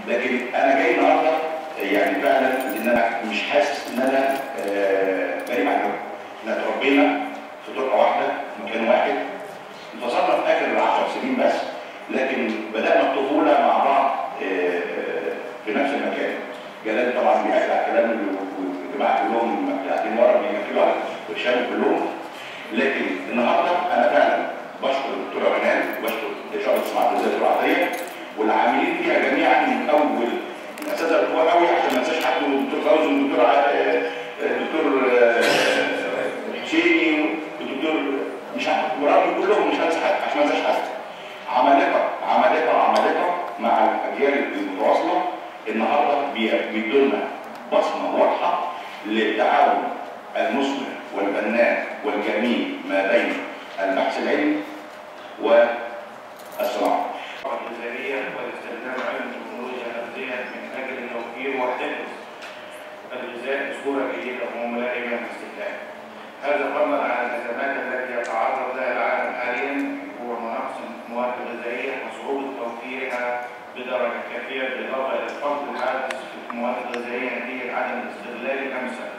لكن انا جاي النهارده يعني فعلا ان انا مش حاسس ان انا آه، غريب عنهم احنا اتربينا في طرقه واحده في مكان واحد انفصلنا في اخر العشر سنين بس لكن بدانا الطفوله مع بعض آه، في نفس المكان جلال طبعا بيأكد على كلام الجماعه كلهم قاعدين ورا بيأكدوا على هشام كلهم لكن النهارده انا فعلا بشكر الدكتوره رنان وبشكر شعبة صناعه الذات العطيه والعاملين فيها جميعا من اول الاساتذه الكبار قوي عشان ما انساش حد والدكتور فوزي والدكتور ع- آه، الدكتور آه، حسيني والدكتور مش عارف ورامي كلهم مش هنسى حد عشان ما انساش حد عمالقه عمالقه عمالقه مع الاجيال المتواصله النهارده بي- بيدوا لنا بصمه واضحه للتعاون المثمر والبناء والجميل ما بين البحث العلمي والصناعه. الغذائية والاستخدام علم التكنولوجيا الغذائية من أجل توفير وحدث الغذاء بصورة جيدة وملائمة للاستهلاك. هذا فضلا عن الأزمات التي يتعرض لها العالم حاليا هو نقص المواد الغذائية وصعوبة توفيرها بدرجة كافية بالإضافة إلى الفقد الحادث في المواد الغذائية نتيجة عدم الاستغلال الأمثل.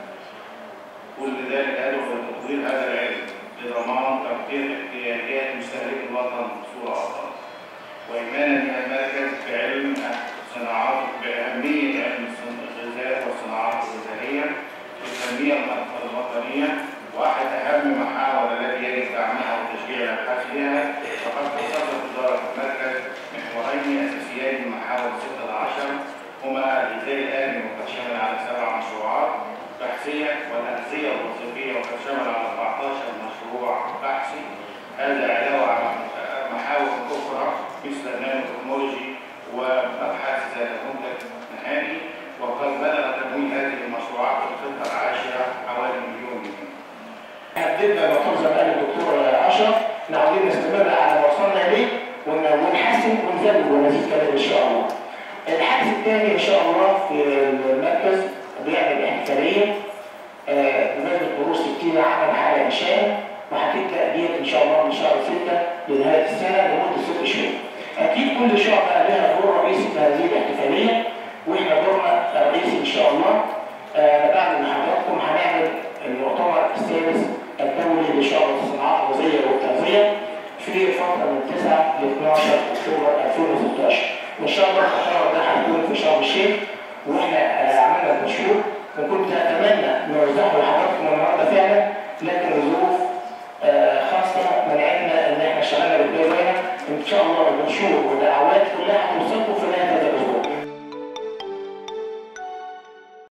كل ذلك يدعو إلى تطوير هذا العلم لضمان تغطية احتياجات مستهلكي الوطن بصورة أفضل. وإيمانا من المركز بعلم صناعات بأهمية علم الغذاء والصناعات الغذائية في التنمية الوطنية وأحد أهم المحاور التي يجب دعمها وتشجيع الأبحاث فيها فقد خصصت إدارة المركز محورين أساسيين من محاور 16 هما الغذاء الآمن وقد شمل على سبع مشروعات بحثية والأغذية الوظيفية وقد شمل على 14 مشروع بحثي هذا علاوة على محاور أخرى مثل النانو تكنولوجي وأبحاث ذات منتج نهائي وقد بلغ تمويل هذه المشروعات في الخطة العاشرة حوالي مليون جنيه. حددنا المطلوب زي ما قال الدكتور اشرف احنا عاوزين نستمر على ما وصلنا اليه ون- ونحسن ونزود ونزيد كمان ان شاء الله. الحدث الثاني ان شاء الله في المركز بيعمل احتفاليه آه، بمناسبه مرور 60 عاما على انشاء وهتبدا ديت ان شاء الله من شهر 6 لنهايه السنه لمده ست شهور. اكيد كل شعبه لها دور رئيسي في هذه الاحتفاليه واحنا دورنا رئيسي ان شاء الله آه، بعد ما حضراتكم هنعمل المؤتمر السادس الدولي لشعبة الصناعات الغذائية والتغذية في فترة من 9 ل 12 أكتوبر 2016 وإن شاء الله المؤتمر ده هيكون في شرم الشيخ وإحنا آه، عملنا المشروع وكنت أتمنى نوزعه لحضراتكم النهارده فعلا لكن الظروف آه، خاصة منعنا إن إحنا اشتغلنا بالدولة إن شاء الله المنشور والدعوات كلها هتوصلكم في نهاية